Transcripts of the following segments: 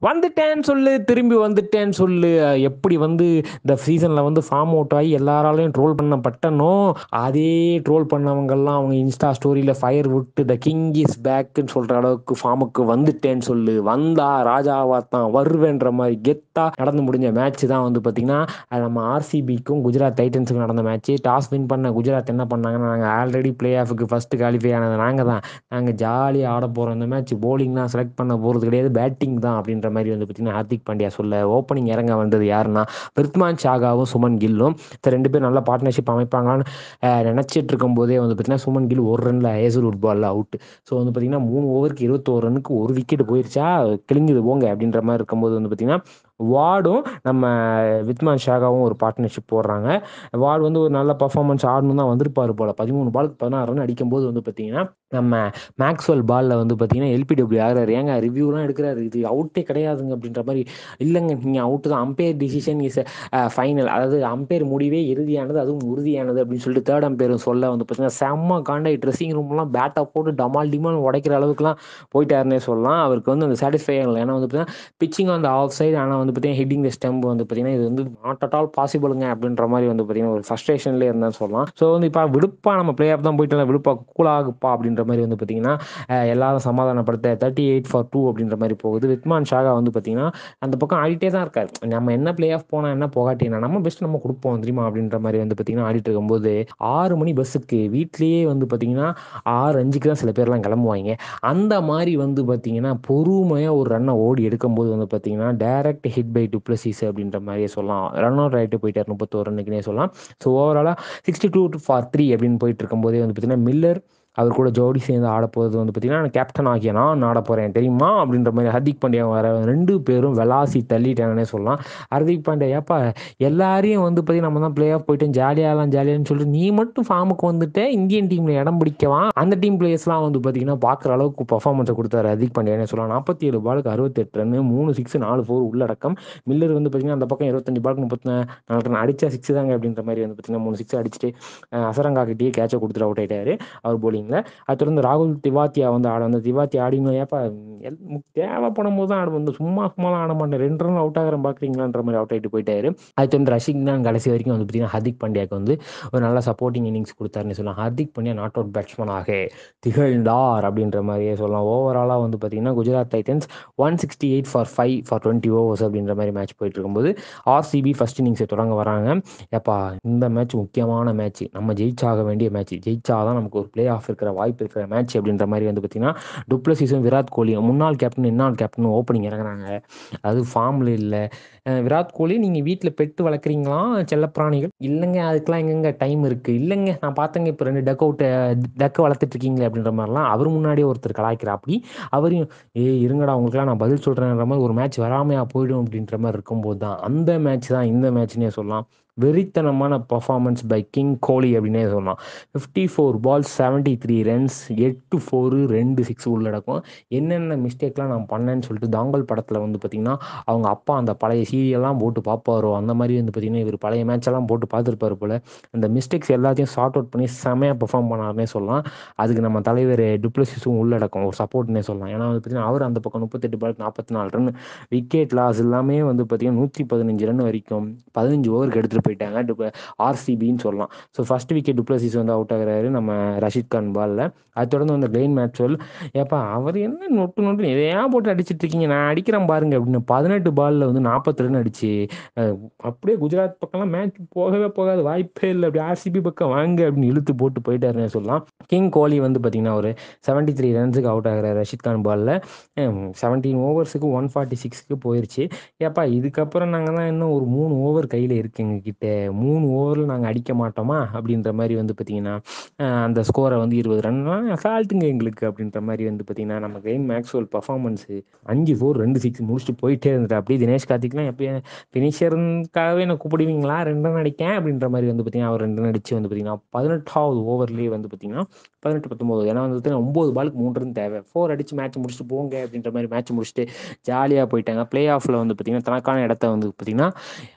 வந்துட்டேன்னு சொல்லு திரும்பி வந்துட்டேன்னு சொல்லு எப்படி வந்து இந்த சீசனில் வந்து ஃபார்ம் அவுட் ஆகி எல்லாராலையும் ட்ரோல் பண்ணப்பட்டனோ அதே ட்ரோல் பண்ணவங்கெல்லாம் அவங்க இன்ஸ்டா ஸ்டோரியில் ஃபயர் விட்டு த கிங் இஸ் பேக்குன்னு சொல்கிற அளவுக்கு ஃபார்முக்கு வந்துட்டேன்னு சொல்லு வந்தா ராஜாவா தான் வருவேன்ற மாதிரி கெத்தா நடந்து முடிஞ்ச மேட்ச் தான் வந்து பார்த்திங்கன்னா அது நம்ம ஆர்சிபிக்கும் குஜராத் டைட்டன்ஸுக்கும் நடந்த மேட்ச் டாஸ் வின் பண்ண குஜராத் என்ன பண்ணாங்கன்னா நாங்கள் ஆல்ரெடி பிளே ஆஃபுக்கு ஃபஸ்ட்டு குவாலிஃபை ஆனது நாங்கள் தான் நாங்கள் ஜாலியாக ஆட போகிறோம் இந்த மேட்ச் போலிங்லாம் செலக்ட் பண்ண போகிறது கிடையாது பேட்டிங் தான் அப்படின்ற மாதிரி வந்து பார்த்திங்கன்னா ஹார்திக் பாண்டியா சொல்ல ஓப்பனிங் இறங்க வந்தது யாருன்னா பிரித்மான் சாகாவும் சுமன் கில்லும் இந்த ரெண்டு பேரும் நல்ல பார்ட்னர்ஷிப் அமைப்பாங்களான்னு அஹ், நினைச்சிட்டு இருக்கும்போதே வந்து பார்த்திங்கன்னா சுமன் கில் ஒரு ரனில் ஹேசல்வுட் பாலில் அவுட் ஸோ வந்து பார்த்திங்கன்னா மூணு ஓவருக்கு இருபத்தோரு ரனுக்கு ஒரு விக்கெட் போயிருச்சா கிழிங்குது போங்க அப்படின்ற மாதிரி இருக்கும்போது வந்து பார்த்திங்கன்னா வார்டும் நம்ம வித்மான் ஷாகாவும் ஒரு பார்ட்னர்ஷிப் போடுறாங்க வார்டு வந்து ஒரு நல்ல பர்ஃபார்மன்ஸ் ஆடணும் தான் வந்திருப்பாரு போல் பதிமூணு பாலுக்கு பதினாறு ரன் அடிக்கும்போது வந்து பார்த்தீங்கன்னா நம்ம மேக்ஸ்வெல் பாலில் வந்து பார்த்தீங்கன்னா எல்பிடபிள்யூ ஆகிறாரு ஏங்க ரிவ்யூலாம் எடுக்கிறாரு இது அவுட்டே கிடையாதுங்க அப்படின்ற மாதிரி இல்லைங்க நீங்கள் அவுட்டு தான் அம்பையர் டிசிஷன் இஸ் ஃபைனல் அதாவது அம்பையர் முடிவே இறுதியானது அதுவும் உறுதியானது அப்படின்னு சொல்லிட்டு தேர்ட் அம்பையரும் சொல்ல வந்து பார்த்தீங்கன்னா செம்ம காண்டாய் ட்ரெஸ்ஸிங் ரூம்லாம் பேட்டை போட்டு டமால் டிமால் உடைக்கிற அளவுக்குலாம் போயிட்டாருன்னே சொல்லலாம் அவருக்கு வந்து அந்த சாட்டிஸ்ஃபை ஆகல ஏன்னா வந்து பார்த்தீங்கன்னா பிச்சிங் அந்த ஆஃப் சைடு ஆனால் வந்து பார்த்தீங்கன்னா ஹிட்டிங் த ஸ்டெம்ப் வந்து பார்த்தீங்கன்னா இது வந்து நாட் அட் ஆல் பாசிபிளுங்க அப்படின்ற மாதிரி வந்து பார்த்தீங்கன்னா ஒரு ஃப்ரஸ்ட்ரேஷன்லேயே இருந்தான்னு சொல்லலாம் ஸோ வந்து இப்போ விடுப்பா நம்ம பிளே ஆஃப் தான் போயிட்டு விடுப்பா கூலாகுப்பா அப்படின்ற மாதிரி வந்து பார்த்தீங்கன்னா அஹ், எல்லாரும் சமாதானப்படுத்த தேர்ட்டி எயிட் ஃபார் டூ அப்படின்ற மாதிரி போகுது வித்மான் ஷாகா வந்து பார்த்தீங்கன்னா அந்த பக்கம் ஆடிட்டே தான் இருக்காரு நம்ம என்ன பிளே ஆஃப் போனால் என்ன போகாட்டி என்ன நம்ம பெஸ்ட் நம்ம கொடுப்போம் தெரியுமா அப்படின்ற மாதிரி வந்து பார்த்தீங்கன்னா ஆடிட்டு இருக்கும்போது ஆறு மணி பஸ்ஸுக்கு வீட்லேயே வந்து பார்த்தீங்கன்னா ஆறு அஞ்சுக்கு தான் சில பேர்லாம் கிளம்புவாங்க அந்த மாதிரி வந்து பார்த்தீங்கன்னா பொறுமையாக ஒரு ரன்னை ஓடி எடுக்கும்போது வந்து பார்த்தீங்கன்னா டைரக்ட் ஹிட் பை டுப்ளசிஸ் அப்படின்ற மாதிரியே சொல்லலாம் ரன் அவுட் ஆகிட்டு போயிட்டார் முப்பத்தோரு ரன்னுக்குனே சொல்லலாம் ஸோ ஓவராலாக சிக்ஸ்டி டூ ஃபார் த்ரீ அப்படின்னு போயிட்டு இருக்கும்போதே வந்து பார்த்தீங்கன்னா மில்லர் அவர் கூட ஜோடி சேர்ந்து ஆட போகிறது வந்து பார்த்தீங்கன்னா கேப்டன் ஆகிய நான் ஆட போகிறேன் தெரியுமா அப்படின்ற மாதிரி ஹர்திக் பாண்டியா வர ரெண்டு பேரும் வெலாசி தள்ளிட்டாங்கன்னே சொல்லலாம் ஹர்திக் பாண்டியா ஏப்பா எல்லாரையும் வந்து பார்த்தீங்கன்னா நம்ம தான் பிளே ஆஃப் போயிட்டு ஜாலியாகலாம் ஜாலியான்னு சொல்லிட்டு நீ மட்டும் ஃபார்முக்கு வந்துட்டு இந்தியன் டீமில் இடம் பிடிக்கவா அந்த டீம் பிளேயர்ஸ்லாம் வந்து பார்த்தீங்கன்னா பார்க்குற அளவுக்கு பர்ஃபார்மன்ஸை கொடுத்தாரு ஹர்திக் பாண்டியானே சொல்லலாம் நாற்பத்தி ஏழு பாலுக்கு அறுபத்தெட்டு ரன் மூணு சிக்ஸ் நாலு ஃபோர் உள்ளடக்கம் மில்லர் வந்து பார்த்தீங்கன்னா அந்த பக்கம் இருபத்தஞ்சு பாலுக்கு முப்பத்தி நாலு ரன் அடிச்சா சிக்ஸ் தாங்க அப்படின்ற மாதிரி வந்து பார்த்தீங்கன்னா மூணு சிக்ஸ் அடிச்சுட்டு அஹ், அசரங்கா கிட்டேயே கேட்சை கொடுத்துட்டு அவுட் ஆயிட்டாரு அவர் போலிங்கில் அது தொடர்ந்து ராகுல் திவாத்தியா வந்து ஆட வந்து திவாத்தியா ஆடினோம் ஏப்பா எல் மு- தேவைப்படும் போது தான் ஆட வந்து சும்மா சும்மாலாம் ஆட மாட்டேன் ரெண்டு ரன் அவுட் ஆகிறேன் பார்க்குறீங்களான்ற மாதிரி அவுட் ஆகிட்டு போயிட்டாரு அது தொடர்ந்து ரஷிக் தான் கடைசி வரைக்கும் வந்து பார்த்தீங்கன்னா ஹர்திக் பாண்டியாக்கு வந்து ஒரு நல்ல சப்போர்ட்டிங் இன்னிங்ஸ் கொடுத்தாருன்னு சொல்லலாம் ஹர்திக் பாண்டியா நாட் அவுட் பேட்ஸ்மேனாக திகழ்ந்தார் அப்படின்ற மாதிரியே சொல்லலாம் ஓவராலாக வந்து பார்த்தீங்கன்னா Gujarat Titans one sixty eight for five for twenty overs அப்படின்ற மாதிரி மேட்ச் போயிட்டு இருக்கும்போது ஆர்சிபி ஃபர்ஸ்ட் இன்னிங்ஸை தொடங்க வராங்க ஏப்பா இந்த மேட்ச் முக்கியமான மேட்ச் நம்ம ஜெயிச்சாக வேண்டிய மேட்ச் ஜெயிச்சாதான் நமக்கு ஒரு பிளே ஆஃப் இருக்கிற வாய்ப்பு இருக்கிற மேட்ச் அப்படின்ற மாதிரி வந்து பார்த்தீங்கன்னா டுப்ளசிஸும் விராட் கோலியும் முன்னாள் கேப்டன் இன்னாள் கேப்டன் ஓப்பனிங் இறங்குறாங்க அது ஃபார்மில் இல்லை விராட் கோலி நீங்கள் வீட்டில் பெட்டு வளர்க்குறீங்களா செல்லப்பிராணிகள் இல்லைங்க அதுக்கெலாம் எங்கெங்க டைம் இருக்குது இல்லைங்க நான் பார்த்தேங்க இப்போ ரெண்டு டக் அவுட் டக்கு வளர்த்துட்டு இருக்கீங்களே அப்படின்ற மாதிரிலாம் அவர் முன்னாடியே ஒருத்தர் கலாய்க்கிறா அப்படி அவரையும் ஏய் இருங்கடா உங்களுக்குலாம் நான் பதில் சொல்கிறேன்ற மாதிரி ஒரு மேட்ச் வராமையா போயிடும் அப்படின்ற மாதிரி இருக்கும்போது தான் அந்த மேட்ச் தான் இந்த மேட்ச்னே சொல்லலாம் வெறித்தனமான பர்ஃபார்மன்ஸ் பை கிங் கோலி அப்படின்னே சொல்லலாம் fifty four ball seventy three runs எட்டு ஃபோரு ரெண்டு சிக்ஸ் உள்ளடக்கும் என்னென்ன மிஸ்டேக்லாம் நான் பண்ணேன்னு சொல்லிட்டு தாங்கல் படத்தில் வந்து பார்த்திங்கன்னா அவங்க அப்பா அந்த பழைய சீரியல்லாம் போட்டு பார்ப்பாரோ அந்த மாதிரி வந்து பார்த்திங்கன்னா இவர் பழைய மேட்செல்லாம் போட்டு பார்த்துருப்பாரு போல் அந்த மிஸ்டேக்ஸ் எல்லாத்தையும் சார்ட் அவுட் பண்ணி செமையாக பெர்ஃபார்ம் பண்ணாருன்னே சொல்லலாம் அதுக்கு நம்ம தலைவர் டுப்ளசிஸும் உள்ளடக்கம் ஒரு சப்போர்ட்னே சொல்லலாம் ஏன்னா வந்து பார்த்திங்கன்னா அவர் அந்த பக்கம் முப்பத்தெட்டு பாலுக்கு நாற்பத்தி நாலு ரன் விக்கெட் லாஸ் எல்லாமே வந்து பார்த்திங்கன்னா நூற்றி பதினஞ்சு ரன் வரைக்கும் பதினஞ்சு ஓவருக்கு எடுத்துகிட்டு போயிட்டாங்க டுப் ஆர்சிபின்னு சொல்லலாம் ஸோ ஃபர்ஸ்ட் விக்கெட் டுப்ளசிஸ் வந்து அவுட் ஆகுறாரு நம்ம ரஷித் கான் பாலில் அது தொடர்ந்து வந்து கிளெயின் மேட்ச்வெல் ஏப்பா அவர் என்ன நொட்டு நொட்டு எதையா போட்டு அடிச்சிட்டு இருக்கீங்க நான் அடிக்கிறேன் பாருங்க அப்படின்னு பதினெட்டு பாலில் வந்து நாற்பத்தி ரன் அடிச்சு அஹ், அப்படியே குஜராத் பக்கம்லாம் மேட்ச் போகவே போகாது வாய்ப்பே இல்லை அப்படி ஆர்சிபி பக்கம் வாங்க அப்படின்னு இழுத்து போட்டு போயிட்டாருன்னு சொல்லலாம் கிங் கோலி வந்து பார்த்தீங்கன்னா ஒரு செவன்ட்டி த்ரீ ரன்ஸுக்கு அவுட் ஆகிறார் ரஷித் கான் பாலில் செவன்டீன் ஓவர்ஸுக்கு ஒன் ஃபார்ட்டி சிக்ஸ்க்கு போயிடுச்சு ஏப்பா இதுக்கப்புறம் நாங்கள் தான் இன்னும் ஒரு மூணு ஓவர் கையில் இருக்கு எங்ககிட்ட மூணு ஓவரில் நாங்கள் அடிக்க மாட்டோமா அப்படின்ற மாதிரி வந்து பார்த்தீங்கன்னா அஹ், அந்த ஸ்கோரை வந்து இருபது ரன்லாம் அசால்ட்டுங்க எங்களுக்கு அப்படின்ற மாதிரி வந்து பார்த்தீங்கன்னா நம்ம கெயின் மேக்ஸ்வெல் பர்ஃபார்மன்ஸு அஞ்சு ஃபோர் ரெண்டு சிக்ஸ் முடிச்சுட்டு போயிட்டே இருந்துட்டு அப்படியே தினேஷ் கார்த்திக்லாம் எப்பயும் ஃபினிஷருக்காகவே என்ன கூப்பிடுவீங்களா ரெண்டு ரன் அடிக்கேன் அப்படின்ற மாதிரி வந்து பார்த்தீங்கன்னா அவர் ரெண்டு ரன் அடிச்சு வந்து பார்த்தீங்கன்னா பதினெட்டாவது ஓவர்லேயே வந்து பார்த்தீங்கன்னா பதினெட்டு பத்தொம்போது ஏன்னா வந்து பார்த்தீங்கன்னா ஒம்பது பாலுக்கு மூணு ரன் தேவை ஃபோர் அடிச்சு மேட்ச் முடிச்சுட்டு போங்க அப்படின்ற மாதிரி மேட்ச் முடிச்சுட்டு ஜாலியாக போயிட்டாங்க ப்ளே ஆஃபில் வந்து பார்த்தீங்கன்னா தனக்கான இடத்த வந்து பார்த்தீங்கன்னா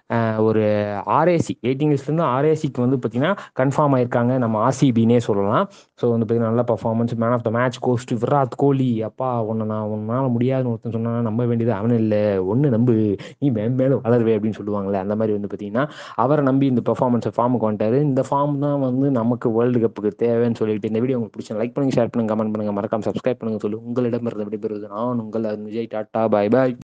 ஒரு ஆர்ஏசி வெயிட்டிங் லிஸ்ட்லேருந்து ஆர்ஏசிக்கு வந்து பார்த்தீங்கன்னா கன்ஃபார்ம் ஆயிருக்காங்க நம்ம ஆர்சிபினே சொல்லலாம் ஸோ வந்து பார்த்தீங்கன்னா நல்ல performance man of the match goes Virat Kohli அப்பா உன்னை நான் உன்னால் முடியாதுன்னு ஒருத்தன் சொன்னா நம்ப வேண்டியது அவன் இல்லை ஒன்று நம்பு நீ மேம் மேலும் வளருவே அப்படின்னு சொல்லுவாங்கல்ல அந்த மாதிரி வந்து பார்த்தீங்கன்னா அவரை நம்பி இந்த பெர்ஃபார்மன்ஸை ஃபார்முக்கு வந்துட்டாரு இந்த ஃபார்ம் தான் வந்து நமக்கு வேர்ல்டு கப்புக்கு தேவைன்னு சொல்லிட்டு இந்த வீடியோ உங்களுக்கு பிடிச்ச லைக் பண்ணுங்க ஷேர் பண்ணுங்க கமெண்ட் பண்ணுங்க மறக்காம சப்ஸ்கிரைப் பண்ணுங்க சொல்லி உங்களிடமிருந்து விடைபெறுவது நான் உங்கள் விஜய் டாட்டா பாய் பாய்